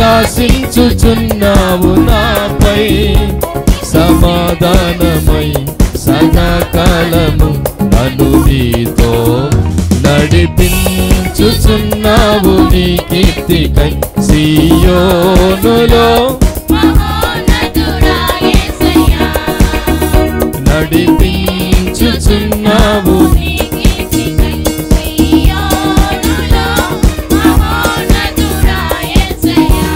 ప్రకాశించుచున్నావు నాపై సమాధానమై సదాకాలము నన్ను నీతో నడిపించుచున్నావు నీ కీర్తికై సియోనులో మహోన్నతుడా యేసయ్యా నడిపించుచున్నావు నీ కీర్తికై సియోనులో మహోన్నతుడా యేసయ్యా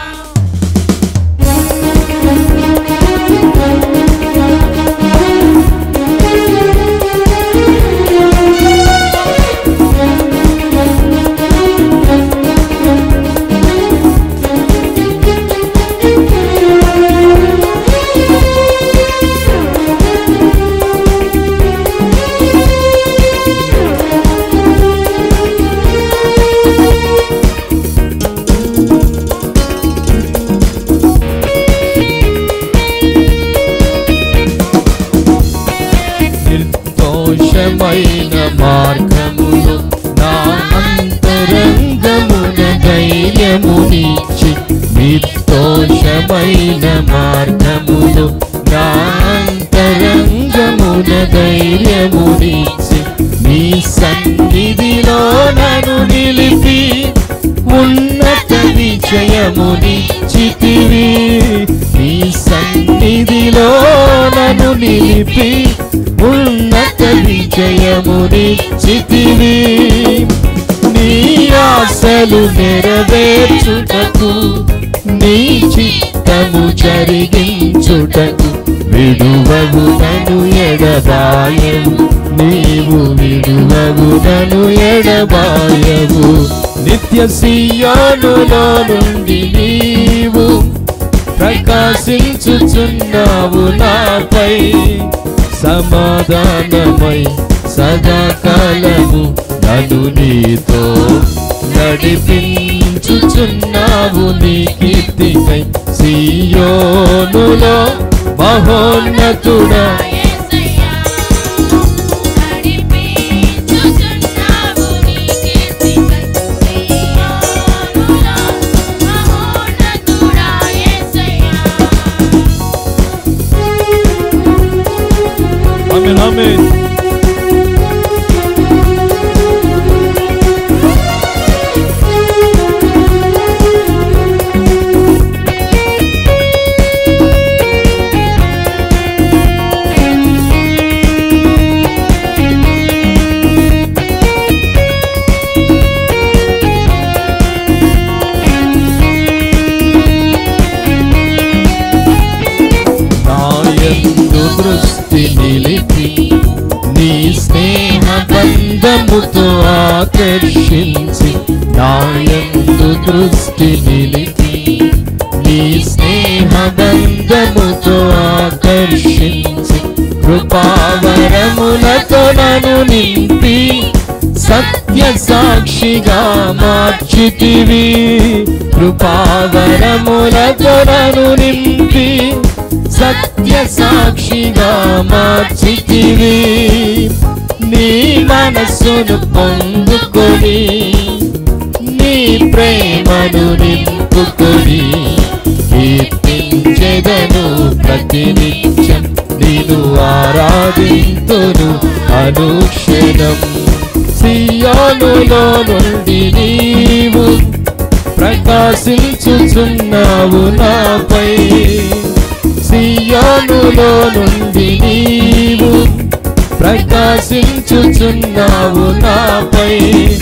నిర్దోషమైన మార్గములు నా అంతరంగమున ధైర్యమునిచ్చి నిర్దోషమైన మార్గములు నా అంతరంగమున ధైర్యమునిచ్చి నీ సన్నిధిలో నన్ను నిలిపి ఉన్నత విజయమునిచ్చితివి నీ సన్నిధిలో నన్ను నిలిపి ఉన్నత విజయమునిచ్చితివి నీ ఆశలు నెరవేర్చుటకు నీ చిత్తము జరిగించుటకు విడువగు నను ఎడబాయవు నీవు విడువగు నను ఎడబాయవు నిత్య సియోనులో నుండి నీవు ప్రకాశించుచున్నావు నాపై సమాధానమై సదాకాలము నన్ను నీతో నడిపించుచున్నావు నీ కీర్తికై సియోనులో మహోన్నతుడా యేసయ్యా నడిపించుచున్నావు నీ కీర్తికై సియోనులో మహోన్నతుడా యేసయ్యా ఆమేన్ ఆమేన్ నాయందు దృష్టి నిలిపి నీ స్నేహ బంధముతో ఆకర్షించి నాయందు దృష్టి నిలిపి నీ స్నేహ బంధముతో ఆకర్షించి కృపావరములతో నన్ను నింపి సత్య సాక్షిగా మార్చితివి కృపావరములతో నన్ను నింపి సత్య సాక్షిగా మార్చితివి నీ మనస్సును పొందుకొని నీ ప్రేమను నింపుకొని కీర్తించెదను ప్రతినిత్యం నేను ఆరాధింతును అనుక్షణం సియోనులో నుండి నీవు ప్రకాశించుచున్నావు నాపై సియోనులో నుండి నీవు ప్రకాశించుచున్నావు నాపై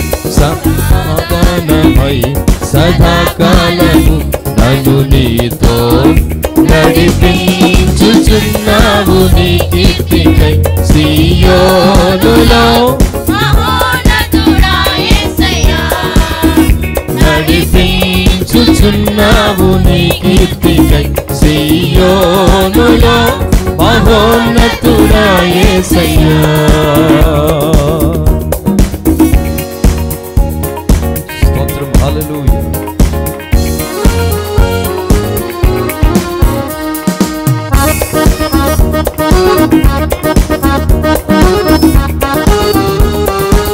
సమాధానమై సదాకాలము నన్ను నీతో నడిపించుచున్నావు నీ కీర్తికై సియోనులో మహోన్నతుడా యేసయ్యా నడిపించుచున్నావు నీ కీర్తికై సియోనులో మహోన్నతుడా యేసయ్యా స్తోత్రం హల్లెలూయా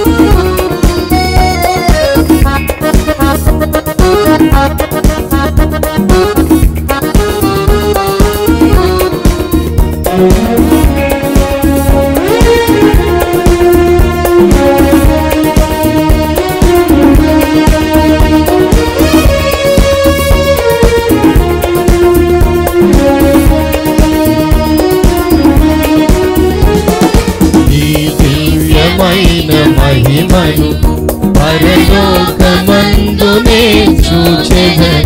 Thank you.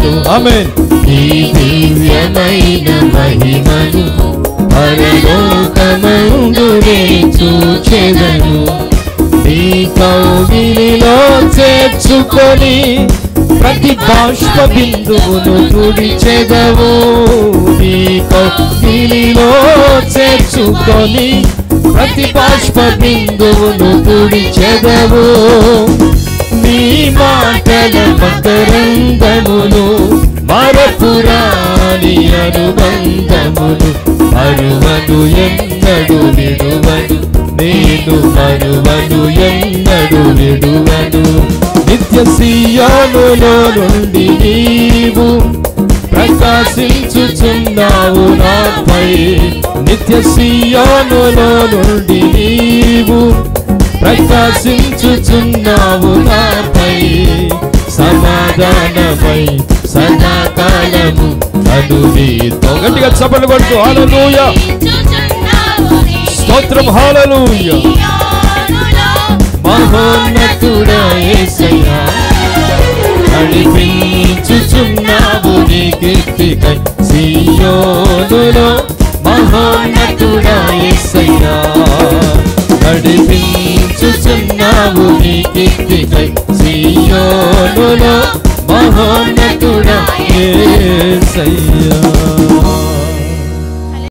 ఆమేన్ ఈ దివ్యమైన మహిమను పరలోకమందునే చూచెదను నీ కౌగిలిలో చేర్చుకొని ప్రతి బాష్ప బిందువును తుడిచెదవు నీ కౌగిలిలో చేర్చుకొని ప్రతి బాష్ప బిందువును తుడిచెదవు నీ మాటల మకరందమును మరపురాని అనుబంధమును మరువను ఎన్నడు విడువను నేను మరువను ఎన్నడు విడువను నిత్య సియోనులో నుండి నీవు ప్రకాశించుచున్నావు నాపై నిత్య సియోనులో నుండి నీవు ప్రకాశించుచున్నావు నాపై సమాధానమై సదాకాలము అను నీతో గట్టిగా చప్పట్లు కొడుతూ హల్లెలూయా స్తోత్రం హల్లెలూయా మహోన్నతుడా యేసయ్యా నడిపించుచున్నావు నీ కీర్తికై సియోనులో మహోన్నతుడా యేసయ్యా నడిపించుచున్నావు నీ కీర్తికై సియోనులో మహోన్నతుడా యేసయ్యా